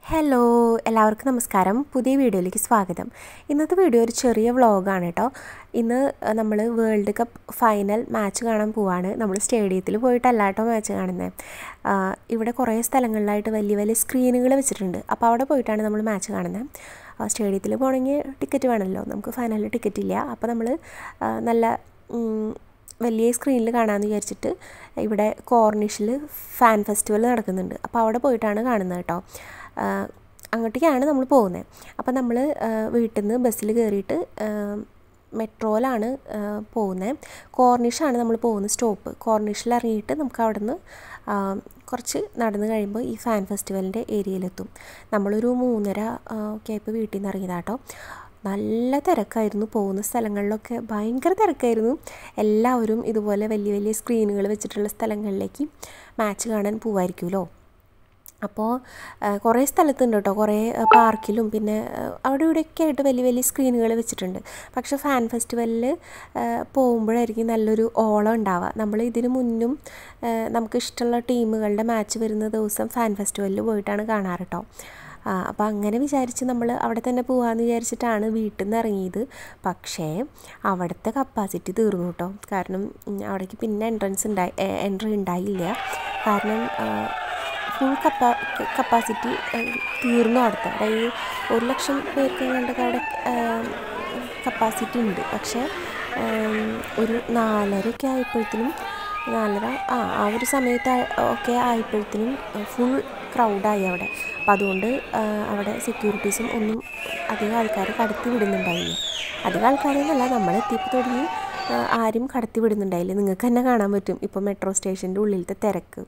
Hello എല്ലാവർക്കും നമസ്കാരം പുതിയ വീഡിയോയിലേക്ക് സ്വാഗതം ഇന്നത്തെ വീഡിയോ ഒരു ചെറിയ വ്ളോഗാണ് കേട്ടോ ഇന്ന് നമ്മൾ വേൾഡ് കപ്പ് ഫൈനൽ മാച്ച് കാണാൻ പോവാണ് നമ്മൾ സ്റ്റേഡിയത്തിൽ പോയിട്ടല്ല കേട്ടോ മാച്ച് കാണുന്നത് ഇവിടെ കുറേ സ്ഥലങ്ങളിലായിട്ട് വലിയ വലിയ സ്ക്രീനുകൾ വെച്ചിട്ടുണ്ട് അപ്പോൾ അവിടെ പോയിട്ടാണ് നമ്മൾ മാച്ച് കാണുന്നത് സ്റ്റേഡിയത്തിൽ പോകണമെങ്കിൽ ടിക്കറ്റ് വേണമല്ലോ നമുക്ക് ഫൈനലിൽ ടിക്കറ്റ് ഇല്ല അപ്പോൾ നമ്മൾ നല്ല വലിയ സ്ക്രീനിൽ കാണാമെന്ന് വിചാരിച്ചിട്ട് ഇവിടെ കോർണിഷിൽ ഫാൻ ഫെസ്റ്റിവൽ നടക്കുന്നുണ്ട് അപ്പോൾ അവിടെ പോയിട്ടാണ് കാണുന്നത് കേട്ടോ അങ്ങോട്ടേക്കാണ് നമ്മൾ പോകുന്നത് അപ്പോൾ നമ്മൾ വീട്ടിൽ നിന്ന് ബസ്സിൽ കയറിയിട്ട് മെട്രോയിലാണ് പോകുന്നത് കോർണിഷാണ് നമ്മൾ പോകുന്ന സ്റ്റോപ്പ് കോർണിഷിൽ ഇറങ്ങിയിട്ട് നമുക്ക് അവിടെ നിന്ന് കുറച്ച് നടന്നു കഴിയുമ്പോൾ ഈ ഫാൻ ഫെസ്റ്റിവലിൻ്റെ ഏരിയയിലെത്തും നമ്മളൊരു മൂന്നര ഒക്കെ ആയപ്പോൾ വീട്ടിൽ നിന്ന് ഇറങ്ങിയതാട്ടോ നല്ല തിരക്കായിരുന്നു പോകുന്ന സ്ഥലങ്ങളിലൊക്കെ ഭയങ്കര തിരക്കായിരുന്നു എല്ലാവരും ഇതുപോലെ വലിയ വലിയ സ്ക്രീനുകൾ വെച്ചിട്ടുള്ള സ്ഥലങ്ങളിലേക്ക് മാച്ച് കാണാൻ പോവായിരിക്കുമല്ലോ അപ്പോൾ കുറേ സ്ഥലത്തുണ്ട് കേട്ടോ കുറേ പാർക്കിലും പിന്നെ അവിടെ ഇവിടെയൊക്കെ ആയിട്ട് വലിയ വലിയ സ്ക്രീനുകൾ വെച്ചിട്ടുണ്ട് പക്ഷെ ഫാൻ ഫെസ്റ്റിവലിൽ പോകുമ്പോഴായിരിക്കും നല്ലൊരു ഓളം ഉണ്ടാവുക നമ്മൾ ഇതിന് മുന്നും നമുക്ക് ഇഷ്ടമുള്ള ടീമുകളുടെ മാച്ച് വരുന്ന ദിവസം ഫാൻ ഫെസ്റ്റിവലിൽ പോയിട്ടാണ് കാണാറ് കേട്ടോ അപ്പോൾ അങ്ങനെ വിചാരിച്ച് നമ്മൾ അവിടെ തന്നെ പോകാമെന്ന് വിചാരിച്ചിട്ടാണ് വീട്ടിൽ നിന്ന് ഇറങ്ങിയത് പക്ഷേ അവിടുത്തെ കപ്പാസിറ്റി തീർന്നു കേട്ടോ കാരണം അവിടേക്ക് പിന്നെ എൻട്രൻസ് ഉണ്ടായി എൻട്രി ഉണ്ടായില്ല കാരണം ഫുൾ കപ്പാ കപ്പാസിറ്റി തീർന്നു അവിടുത്തെ അതായത് ഒരു ലക്ഷം പേർക്ക് കണ്ടൊക്കെ അവിടെ കപ്പാസിറ്റി ഉണ്ട് പക്ഷേ ഒരു നാലരയൊക്കെ ആയപ്പോഴത്തേനും നാലര ആ ആ ഒരു സമയത്ത് ഒക്കെ ആയപ്പോഴത്തേനും ഫുൾ ക്രൗഡായി അവിടെ അപ്പോൾ അതുകൊണ്ട് അവിടെ സെക്യൂരിറ്റീസും ഒന്നും അധികം ആൾക്കാർ കടത്തി വിടുന്നുണ്ടായില്ല അധികം ആൾക്കാരെന്നല്ല നമ്മൾ എത്തിയപ്പോൾ തുടങ്ങി ആരും കടത്തി വിടുന്നുണ്ടായില്ല നിങ്ങൾക്ക് തന്നെ കാണാൻ പറ്റും ഇപ്പോൾ മെട്രോ സ്റ്റേഷൻ്റെ ഉള്ളിലത്തെ തിരക്ക്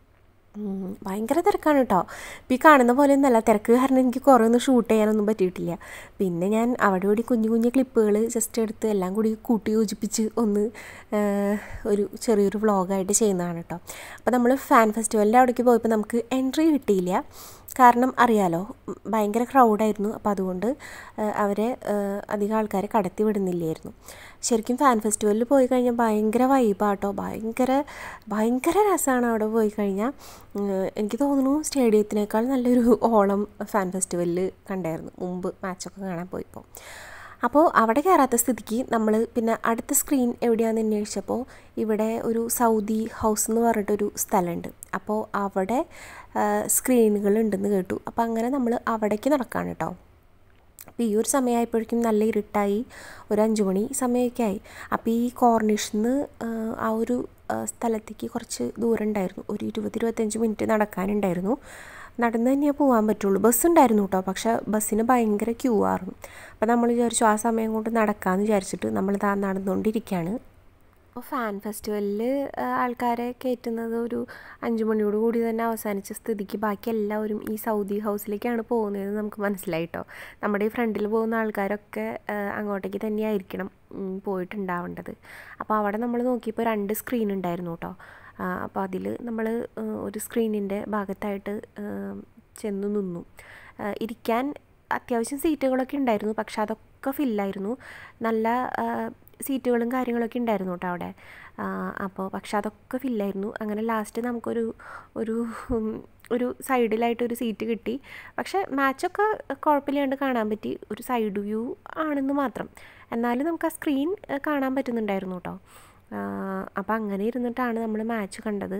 ഭയങ്കര തിരക്കാണ് കേട്ടോ ഇപ്പോൾ ഈ കാണുന്ന പോലെ ഒന്നല്ല തിരക്ക് കാരണം എനിക്ക് കുറേ ഒന്നും ഷൂട്ട് ചെയ്യാനൊന്നും പറ്റിയിട്ടില്ല പിന്നെ ഞാൻ അവിടെ കൂടി കുഞ്ഞു കുഞ്ഞു ക്ലിപ്പുകൾ ജസ്റ്റ് എടുത്ത് എല്ലാം കൂടി കൂട്ടി യോജിപ്പിച്ച് ഒന്ന് ഒരു ചെറിയൊരു വ്ളോഗായിട്ട് ചെയ്യുന്നതാണ് കേട്ടോ അപ്പോൾ നമ്മൾ ഫാൻ ഫെസ്റ്റിവലിൻ്റെ അവിടേക്ക് പോയപ്പോൾ നമുക്ക് എൻട്രി കിട്ടിയില്ല കാരണം അറിയാലോ ഭയങ്കര ക്രൗഡായിരുന്നു അപ്പോൾ അതുകൊണ്ട് അവരെ അധികം ആൾക്കാരെ കടത്തി വിടുന്നില്ലായിരുന്നു ശരിക്കും ഫാൻ ഫെസ്റ്റിവലിൽ പോയി കഴിഞ്ഞാൽ ഭയങ്കര വൈബാട്ടോ ഭയങ്കര ഭയങ്കര രസമാണ് അവിടെ പോയി കഴിഞ്ഞാൽ എനിക്ക് തോന്നുന്നു സ്റ്റേഡിയത്തിനേക്കാൾ നല്ലൊരു ഓളം ഫാൻ ഫെസ്റ്റിവലിൽ കണ്ടായിരുന്നു മുമ്പ് മാച്ചൊക്കെ കാണാൻ പോയപ്പോൾ അപ്പോൾ അവിടെ കയറാത്ത സ്ഥിതിക്ക് നമ്മൾ പിന്നെ അടുത്ത സ്ക്രീൻ എവിടെയാണെന്ന് അന്വേഷിച്ചപ്പോൾ ഇവിടെ ഒരു സൗദി ഹൗസ് എന്ന് പറഞ്ഞിട്ടൊരു സ്ഥലമുണ്ട് അപ്പോൾ അവിടെ സ്ക്രീനുകൾ ഉണ്ടെന്ന് കേട്ടു അപ്പോൾ അങ്ങനെ നമ്മൾ അവിടേക്ക് നടക്കുകയാണ് കേട്ടോ അപ്പോൾ ഈ ഒരു സമയമായപ്പോഴേക്കും നല്ല ഇരുട്ടായി ഒരു അഞ്ച് മണി സമയമൊക്കെ ആയി അപ്പോൾ ഈ കോർണിഷിൽ നിന്ന് ആ ഒരു സ്ഥലത്തേക്ക് കുറച്ച് ദൂരം ഉണ്ടായിരുന്നു ഒരു ഇരുപത് ഇരുപത്തഞ്ച് മിനിറ്റ് നടക്കാനുണ്ടായിരുന്നു നടന്ന് തന്നെയേ പോകാൻ പറ്റുള്ളൂ ബസ് ഉണ്ടായിരുന്നു കേട്ടോ പക്ഷേ ബസ്സിന് ഭയങ്കര ക്യൂ ആയിരുന്നു അപ്പോൾ നമ്മൾ വിചാരിച്ചു ആ സമയം കൊണ്ട് നടക്കാമെന്ന് വിചാരിച്ചിട്ട് നമ്മൾ താ നടന്നുകൊണ്ടിരിക്കുകയാണ് അപ്പോൾ ഫാൻ ഫെസ്റ്റിവലിൽ ആൾക്കാരെ കയറ്റുന്നത് ഒരു അഞ്ച് മണിയോട് കൂടി തന്നെ അവസാനിച്ച സ്ഥിതിക്ക് ബാക്കി എല്ലാവരും ഈ സൗദി ഹൗസിലേക്കാണ് പോകുന്നതെന്ന് നമുക്ക് മനസ്സിലായിട്ടോ നമ്മുടെ ഈ ഫ്രണ്ടിൽ പോകുന്ന ആൾക്കാരൊക്കെ അങ്ങോട്ടേക്ക് തന്നെയായിരിക്കണം പോയിട്ടുണ്ടാവേണ്ടത് അപ്പോൾ അവിടെ നമ്മൾ നോക്കിയപ്പോൾ രണ്ട് സ്ക്രീൻ ഉണ്ടായിരുന്നു കേട്ടോ അപ്പോൾ അതിൽ നമ്മൾ ഒരു സ്ക്രീനിൻ്റെ ഭാഗത്തായിട്ട് ചെന്ന് നിന്നു ഇരിക്കാൻ അത്യാവശ്യം സീറ്റുകളൊക്കെ ഉണ്ടായിരുന്നു പക്ഷെ അതൊക്കെ ഫില്ലായിരുന്നു നല്ല സീറ്റുകളും കാര്യങ്ങളൊക്കെ ഉണ്ടായിരുന്നു കേട്ടോ അവിടെ അപ്പോൾ പക്ഷെ അതൊക്കെ ഫില്ലായിരുന്നു അങ്ങനെ ലാസ്റ്റ് നമുക്കൊരു ഒരു ഒരു സൈഡിലായിട്ട് ഒരു സീറ്റ് കിട്ടി പക്ഷെ മാച്ചൊക്കെ കുഴപ്പമില്ലാണ്ട് കാണാൻ പറ്റി ഒരു സൈഡ് വ്യൂ ആണെന്ന് മാത്രം എന്നാലും നമുക്ക് ആ സ്ക്രീൻ കാണാൻ പറ്റുന്നുണ്ടായിരുന്നു കേട്ടോ അപ്പോൾ അങ്ങനെ ഇരുന്നിട്ടാണ് നമ്മൾ മാച്ച് കണ്ടത്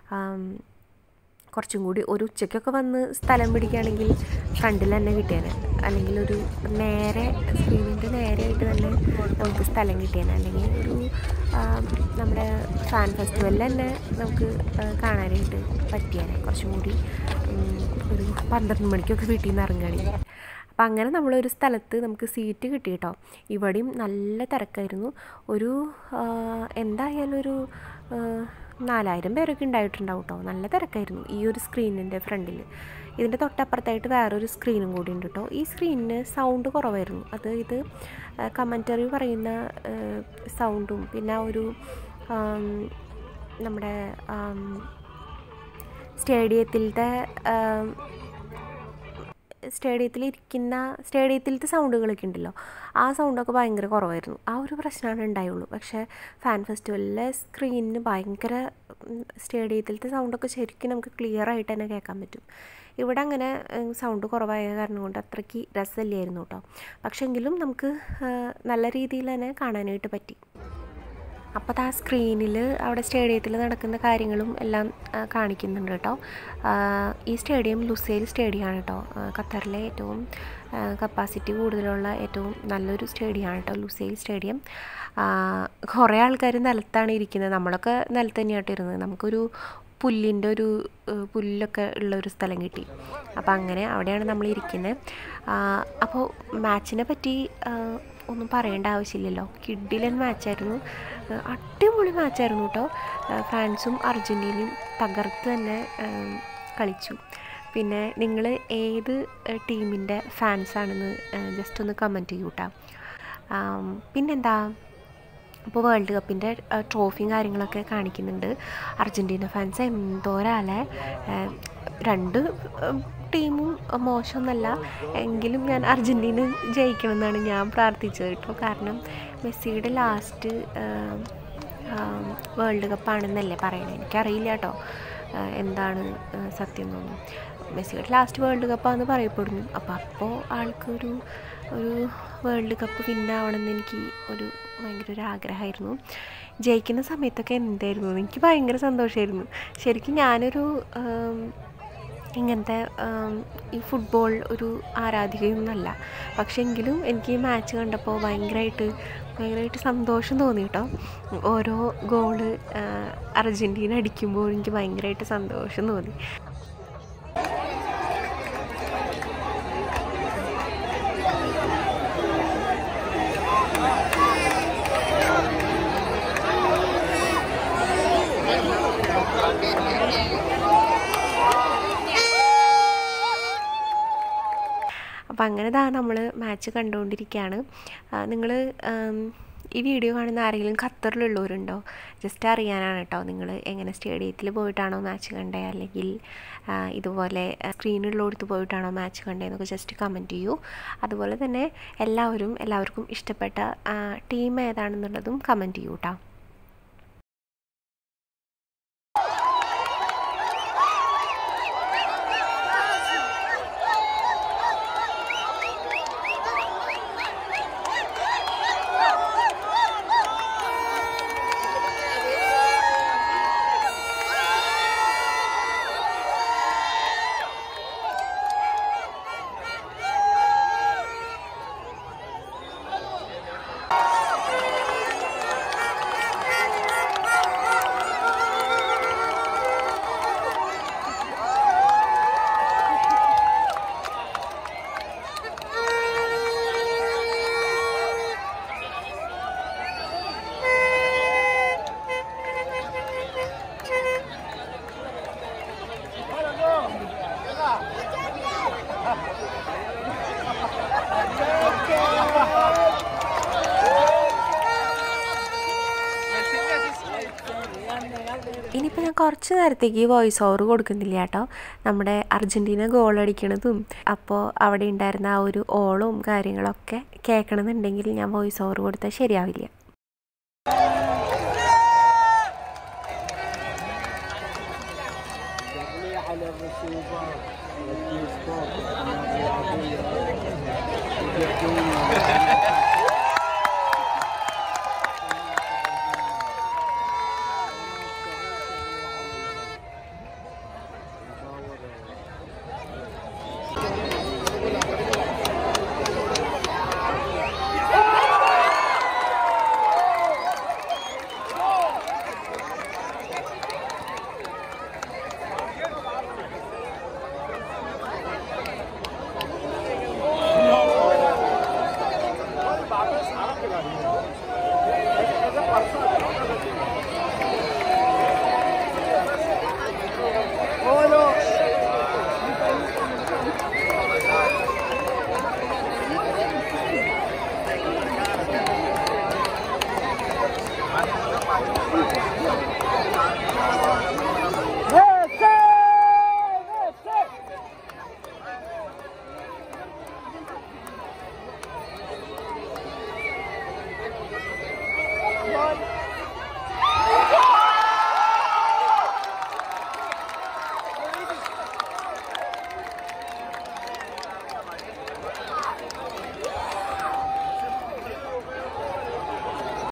കുറച്ചും കൂടി ഒരു ഉച്ചയ്ക്കൊക്കെ വന്ന് സ്ഥലം പിടിക്കുകയാണെങ്കിൽ ഫ്രണ്ടിൽ തന്നെ കിട്ടിയേനെ അല്ലെങ്കിൽ ഒരു നേരെ സ്ക്രീനിൻ്റെ നേരെയായിട്ട് തന്നെ നമുക്ക് സ്ഥലം കിട്ടിയേനെ അല്ലെങ്കിൽ ഒരു നമ്മുടെ ഫാൻ ഫെസ്റ്റിവലിൽ തന്നെ നമുക്ക് കാണാനായിട്ട് പറ്റിയേനെ കുറച്ചും കൂടി ഒരു പന്ത്രണ്ട് മണിക്കൊക്കെ വീട്ടിൽ നിന്ന് ഇറങ്ങുകയാണെങ്കിൽ അപ്പം അങ്ങനെ നമ്മളൊരു സ്ഥലത്ത് നമുക്ക് സീറ്റ് കിട്ടി കേട്ടോ ഇവിടെയും നല്ല തിരക്കായിരുന്നു ഒരു എന്തായാലും ഒരു നാലായിരം പേരൊക്കെ ഉണ്ടായിട്ടുണ്ടാവും കേട്ടോ നല്ല തിരക്കായിരുന്നു ഈ ഒരു സ്ക്രീനിൻ്റെ ഫ്രണ്ടിൽ ഇതിൻ്റെ തൊട്ടപ്പുറത്തായിട്ട് വേറൊരു സ്ക്രീനും കൂടി ഉണ്ട് കേട്ടോ ഈ സ്ക്രീനിന് സൗണ്ട് കുറവായിരുന്നു അത് ഇത് കമൻറ്ററി പറയുന്ന സൗണ്ടും പിന്നെ ഒരു നമ്മുടെ സ്റ്റേഡിയത്തിലത്തെ സ്റ്റേഡിയത്തിൽ ഇരിക്കുന്ന സ്റ്റേഡിയത്തിലത്തെ സൗണ്ടുകളൊക്കെ ഉണ്ടല്ലോ ആ സൗണ്ടൊക്കെ ഭയങ്കര കുറവായിരുന്നു ആ ഒരു പ്രശ്നമാണ് ഉണ്ടായുള്ളൂ പക്ഷേ ഫാൻ ഫെസ്റ്റിവലിലെ സ്ക്രീനിന് ഭയങ്കര സ്റ്റേഡിയത്തിലത്തെ സൗണ്ടൊക്കെ ശരിക്കും നമുക്ക് ക്ലിയർ ആയിട്ട് തന്നെ കേൾക്കാൻ പറ്റും ഇവിടെ അങ്ങനെ സൗണ്ട് കുറവായ കാരണം കൊണ്ട് അത്രയ്ക്ക് രസമില്ലായിരുന്നു കേട്ടോ പക്ഷെ എങ്കിലും നമുക്ക് നല്ല രീതിയിൽ തന്നെ കാണാനായിട്ട് പറ്റി അപ്പോൾ ആ സ്ക്രീനിൽ അവിടെ സ്റ്റേഡിയത്തിൽ നടക്കുന്ന കാര്യങ്ങളും എല്ലാം കാണിക്കുന്നുണ്ട് കേട്ടോ ഈ സ്റ്റേഡിയം ലുസേൽ സ്റ്റേഡിയമാണ് കേട്ടോ ഖത്തറിലെ ഏറ്റവും കപ്പാസിറ്റി കൂടുതലുള്ള ഏറ്റവും നല്ലൊരു സ്റ്റേഡിയമാണ് കേട്ടോ ലുസേൽ സ്റ്റേഡിയം കുറേ ആൾക്കാർ നിലത്താണ് ഇരിക്കുന്നത് നമ്മളൊക്കെ നിലത്ത് തന്നെയായിട്ട് ഇരുന്നത് നമുക്കൊരു പുല്ലിൻ്റെ ഒരു പുല്ലൊക്കെ ഉള്ള ഒരു സ്ഥലം കിട്ടി അപ്പോൾ അങ്ങനെ അവിടെയാണ് നമ്മൾ ഇരിക്കുന്നത് അപ്പോൾ മാച്ചിനെ പറ്റി ഒന്നും പറയേണ്ട ആവശ്യമില്ലല്ലോ കിഡിലൻ മാച്ചായിരുന്നു അടിപൊളി മാച്ചായിരുന്നു കേട്ടോ ഫ്രാൻസും അർജൻറ്റീനയും തകർത്ത് തന്നെ കളിച്ചു പിന്നെ നിങ്ങൾ ഏത് ടീമിൻ്റെ ഫാൻസാണെന്ന് ജസ്റ്റ് ഒന്ന് കമൻറ്റ് ചെയ്യൂ കേട്ടോ പിന്നെന്താ ഇപ്പോൾ വേൾഡ് കപ്പിൻ്റെ ട്രോഫിയും കാര്യങ്ങളൊക്കെ കാണിക്കുന്നുണ്ട് അർജൻറ്റീന ഫാൻസ് എന്തോരാലെ രണ്ട് ടീമും മോശമൊന്നല്ല എങ്കിലും ഞാൻ അർജൻറ്റീന ജയിക്കണം എന്നാണ് ഞാൻ പ്രാർത്ഥിച്ചത് കേട്ടോ കാരണം മെസ്സിയുടെ ലാസ്റ്റ് വേൾഡ് കപ്പാണെന്നല്ലേ പറയണത് എനിക്കറിയില്ല കേട്ടോ എന്താണ് സത്യം എന്നൊന്നും മെസ്സിയുടെ ലാസ്റ്റ് വേൾഡ് കപ്പാന്ന് പറയപ്പെടുന്നു അപ്പോൾ അപ്പോൾ ആൾക്കൊരു ഒരു വേൾഡ് കപ്പ് വിന്നാവണമെന്ന് എനിക്ക് ഒരു ഭയങ്കര ഒരു ആഗ്രഹമായിരുന്നു ജയിക്കുന്ന സമയത്തൊക്കെ എന്തായിരുന്നു എനിക്ക് ഭയങ്കര സന്തോഷമായിരുന്നു ശരിക്കും ഞാനൊരു ഇങ്ങനത്തെ ഈ ഫുട്ബോൾ ഒരു ആരാധികയൊന്നുമല്ല പക്ഷേ എങ്കിലും എനിക്ക് ഈ മാച്ച് കണ്ടപ്പോൾ ഭയങ്കരമായിട്ട് ഭയങ്കരമായിട്ട് സന്തോഷം തോന്നി കേട്ടോ ഓരോ ഗോള് അർജൻറ്റീന അടിക്കുമ്പോൾ എനിക്ക് ഭയങ്കരമായിട്ട് സന്തോഷം തോന്നി അപ്പോൾ അങ്ങനെ താ നമ്മൾ മാച്ച് കണ്ടുകൊണ്ടിരിക്കുകയാണ് നിങ്ങൾ ഈ വീഡിയോ കാണുന്ന ആരെങ്കിലും ഖത്തറിലുള്ളവരുണ്ടോ ജസ്റ്റ് അറിയാനാണ് കേട്ടോ നിങ്ങൾ എങ്ങനെ സ്റ്റേഡിയത്തിൽ പോയിട്ടാണോ മാച്ച് കണ്ടേ അല്ലെങ്കിൽ ഇതുപോലെ സ്ക്രീനുള്ളിടത്ത് പോയിട്ടാണോ മാച്ച് കണ്ടതെന്നൊക്കെ ജസ്റ്റ് കമൻറ്റ് ചെയ്യൂ അതുപോലെ തന്നെ എല്ലാവരും എല്ലാവർക്കും ഇഷ്ടപ്പെട്ട ടീം ഏതാണെന്നുള്ളതും കമൻറ്റ് ചെയ്യൂ കേട്ടോ ഇനിയിപ്പോൾ ഞാൻ കുറച്ച് നേരത്തേക്ക് വോയിസ് ഓവർ കൊടുക്കുന്നില്ല കേട്ടോ നമ്മുടെ അർജൻറ്റീന ഗോൾ അടിക്കണതും അപ്പോൾ അവിടെ ഉണ്ടായിരുന്ന ആ ഒരു ഓളും കാര്യങ്ങളൊക്കെ കേൾക്കണമെന്നുണ്ടെങ്കിൽ ഞാൻ വോയിസ് ഓവർ കൊടുത്താൽ ശരിയാവില്ല على الرسوبة والتيسبوك الرياضية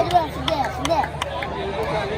There, there, there.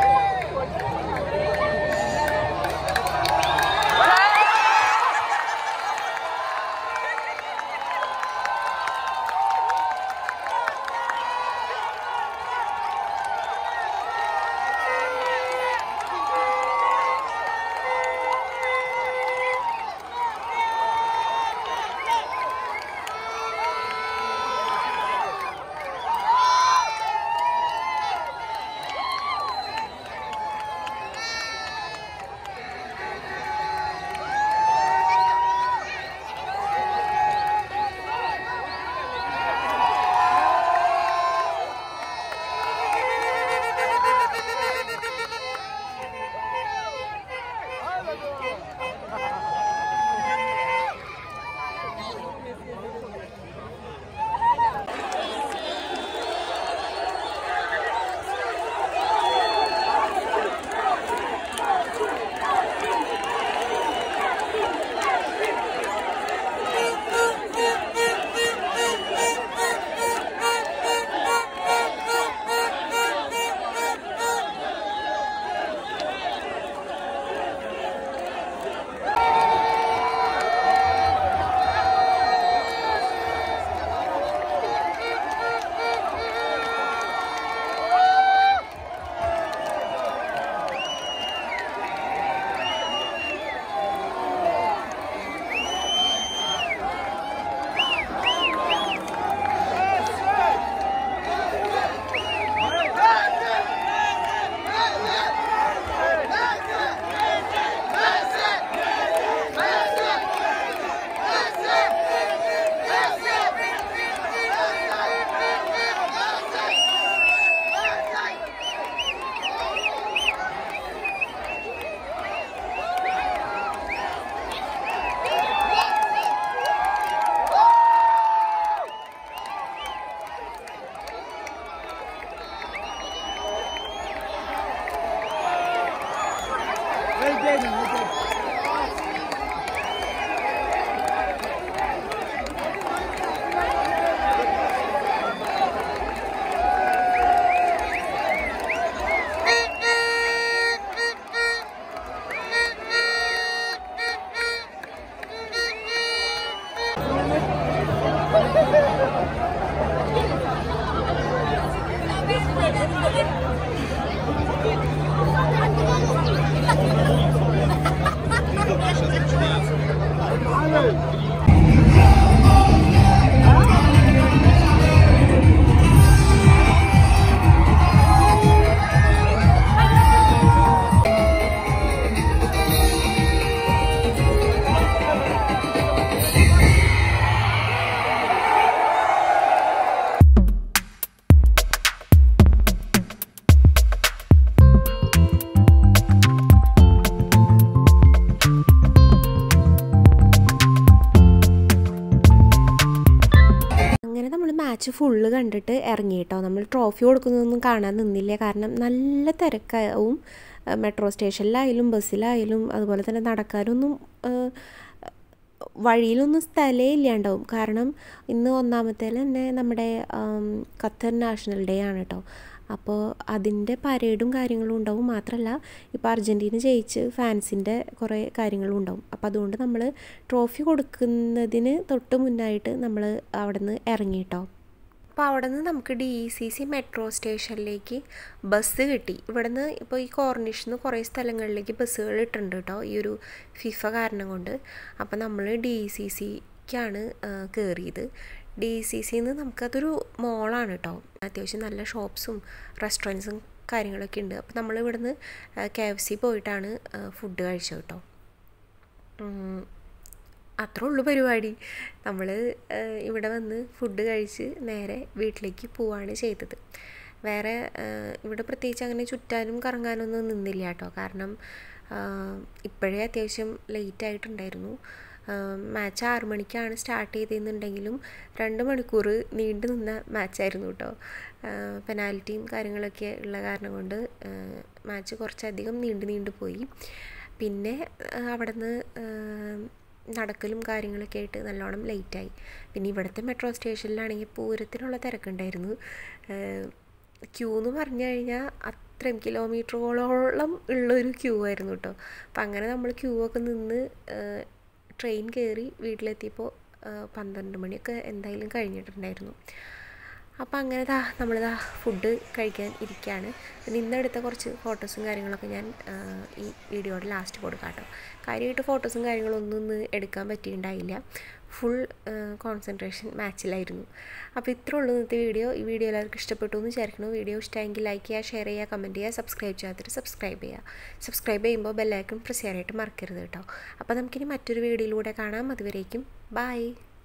അങ്ങനെ നമ്മൾ മാച്ച് ഫുള്ള് കണ്ടിട്ട് ഇറങ്ങി കേട്ടോ നമ്മൾ ട്രോഫി കൊടുക്കുന്നതൊന്നും കാണാൻ നിന്നില്ല കാരണം നല്ല തിരക്കാവും മെട്രോ സ്റ്റേഷനിലായാലും ബസ്സിലായാലും അതുപോലെ തന്നെ നടക്കാനൊന്നും ആ, വഴിയിലൊന്നും സ്ഥലമേ ഇല്ലാണ്ടാവും കാരണം ഇന്ന് ഒന്നാമത്തേൽ തന്നെ നമ്മുടെ ആം, ഖത്തർ നാഷണൽ ഡേ ആണ് കേട്ടോ അപ്പോൾ അതിൻ്റെ പരേഡും കാര്യങ്ങളും ഉണ്ടാവും മാത്രമല്ല ഇപ്പോൾ അർജൻറ്റീന ജയിച്ച് ഫാൻസിൻ്റെ കുറേ കാര്യങ്ങളും ഉണ്ടാവും അപ്പോൾ അതുകൊണ്ട് നമ്മൾ ട്രോഫി കൊടുക്കുന്നതിന് തൊട്ട് മുന്നായിട്ട് നമ്മൾ അവിടെ നിന്ന് ഇറങ്ങി കേട്ടോ അപ്പോൾ അവിടെ നിന്ന് നമുക്ക് ഡി സി സി മെട്രോ സ്റ്റേഷനിലേക്ക് ബസ് കിട്ടി ഇവിടെ നിന്ന് ഇപ്പോൾ ഈ കോർണിഷിൽ നിന്ന് കുറേ സ്ഥലങ്ങളിലേക്ക് ബസ്സുകൾ ഇട്ടിട്ടുണ്ട് കേട്ടോ ഈ ഒരു ഫിഫ കാരണം കൊണ്ട് അപ്പോൾ നമ്മൾ ഡി സി സിക്കാണ് കയറിയത് ഡി സി സിന്ന് നമുക്കതൊരു മോളാണ് കേട്ടോ അത്യാവശ്യം നല്ല ഷോപ്സും റെസ്റ്റോറൻറ്റ്സും കാര്യങ്ങളൊക്കെ ഉണ്ട് അപ്പോൾ നമ്മൾ ഇവിടുന്ന് കെ എഫ് സി പോയിട്ടാണ് ഫുഡ് കഴിച്ചത് കേട്ടോ ഉം. അത്രേ ഉള്ളൂ പരിപാടി നമ്മൾ ഇവിടെ വന്ന് ഫുഡ് കഴിച്ച് നേരെ വീട്ടിലേക്ക് പോവാണ് ചെയ്തത് വേറെ ആ, ഇവിടെ പ്രത്യേകിച്ച് അങ്ങനെ ചുറ്റാനും കറങ്ങാനൊന്നും നിന്നില്ല കേട്ടോ കാരണം ആ, ഇപ്പോഴേ അത്യാവശ്യം ലേറ്റ് ആയിട്ടുണ്ടായിരുന്നു മാച്ച് ആറ് മണിക്കാണ് സ്റ്റാർട്ട് ചെയ്തതെന്നുണ്ടെങ്കിലും രണ്ട് മണിക്കൂർ നീണ്ടു നിന്ന മാച്ചായിരുന്നു കേട്ടോ പെനാൽറ്റിയും കാര്യങ്ങളൊക്കെ ഉള്ള കാരണം കൊണ്ട് മാച്ച് കുറച്ചധികം നീണ്ടു നീണ്ടു പോയി പിന്നെ അവിടെ നിന്ന് നടക്കലും കാര്യങ്ങളൊക്കെ ആയിട്ട് നല്ലോണം ലേറ്റായി പിന്നെ ഇവിടുത്തെ മെട്രോ സ്റ്റേഷനിലാണെങ്കിൽ പൂരത്തിനുള്ള തിരക്കുണ്ടായിരുന്നു ക്യൂ എന്ന് പറഞ്ഞു കഴിഞ്ഞാൽ അത്രയും കിലോമീറ്ററുകളോളം ഉള്ളൊരു ക്യൂ ആയിരുന്നു കേട്ടോ അപ്പം അങ്ങനെ നമ്മൾ ക്യൂ ഒക്കെ നിന്ന് ട്രെയിൻ കയറി വീട്ടിലെത്തിയപ്പോൾ പന്ത്രണ്ട് മണിയൊക്കെ എന്തായാലും കഴിഞ്ഞിട്ടുണ്ടായിരുന്നു അപ്പോൾ അങ്ങനെ ദാ നമ്മളിതാ ഫുഡ് കഴിക്കാൻ ഇരിക്കുകയാണ് പിന്നെ ഇന്നെടുത്ത കുറച്ച് ഫോട്ടോസും കാര്യങ്ങളൊക്കെ ഞാൻ ആ, ഈ വീഡിയോയുടെ ലാസ്റ്റ് കൊടുക്കാം കേട്ടോ കാര്യമായിട്ട് ഫോട്ടോസും കാര്യങ്ങളൊന്നും ഇന്ന് എടുക്കാൻ പറ്റിയിട്ടുണ്ടായില്ല ഫുൾ കോൺസെൻട്രേഷൻ മാച്ചിലായിരുന്നു അപ്പോൾ ഇത്രേ ഉള്ളൂ ഇന്നത്തെ വീഡിയോ ഈ വീഡിയോ എല്ലാവർക്കും ഇഷ്ടപ്പെട്ടു എന്ന് വിചാരിക്കുന്നു വീഡിയോ ഇഷ്ടമെങ്കിൽ ലൈക്ക് ചെയ്യുക ഷെയർ ചെയ്യുക കമൻറ്റ് ചെയ്യുക സബ്സ്ക്രൈബ് ചെയ്യാത്തിട്ട് സബ്സ്ക്രൈബ് ചെയ്യുക സബ്സ്ക്രൈബ് ചെയ്യുമ്പോൾ ബെല്ലൈക്കൺ പ്രസ് ചെയ്യാനായിട്ട് മറക്കരുത് കേട്ടോ അപ്പോൾ നമുക്കിനി മറ്റൊരു വീഡിയോയിലൂടെ കാണാം അതുവരേക്കും ബൈ